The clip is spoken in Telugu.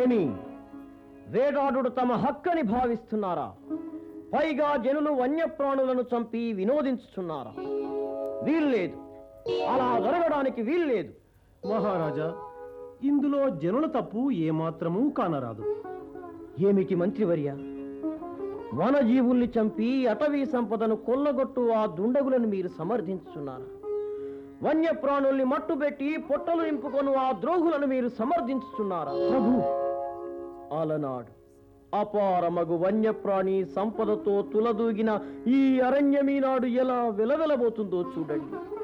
ఏమి వేటాడుడు తమ హక్కని భావిస్తున్నారా పైగా జనులు వన్యప్రాణులను చంపి వినోదించుచున్నారా వీల్లేదు అలా జరగడానికి వీల్లేదు మహారాజా ఇందులో జనుల తప్పు ఏమాత్రమూ కానరాదు ఏమిటి మంత్రివర్య వనజీవుల్ని చంపి అటవీ సంపదను కొల్లగొట్టు ఆ దుండగులను మీరు సమర్థించుచున్నారా వన్యప్రాణుల్ని మట్టుబెట్టి పొట్టలు నింపుకొను ఆ ద్రోహులను మీరు సమర్థించుచున్నారా ప్రభు అలనాడు అపారమగు వన్యప్రాణి సంపదతో తులదూగిన ఈ అరణ్యమీనాడు ఎలా వెలవెలబోతుందో చూడండి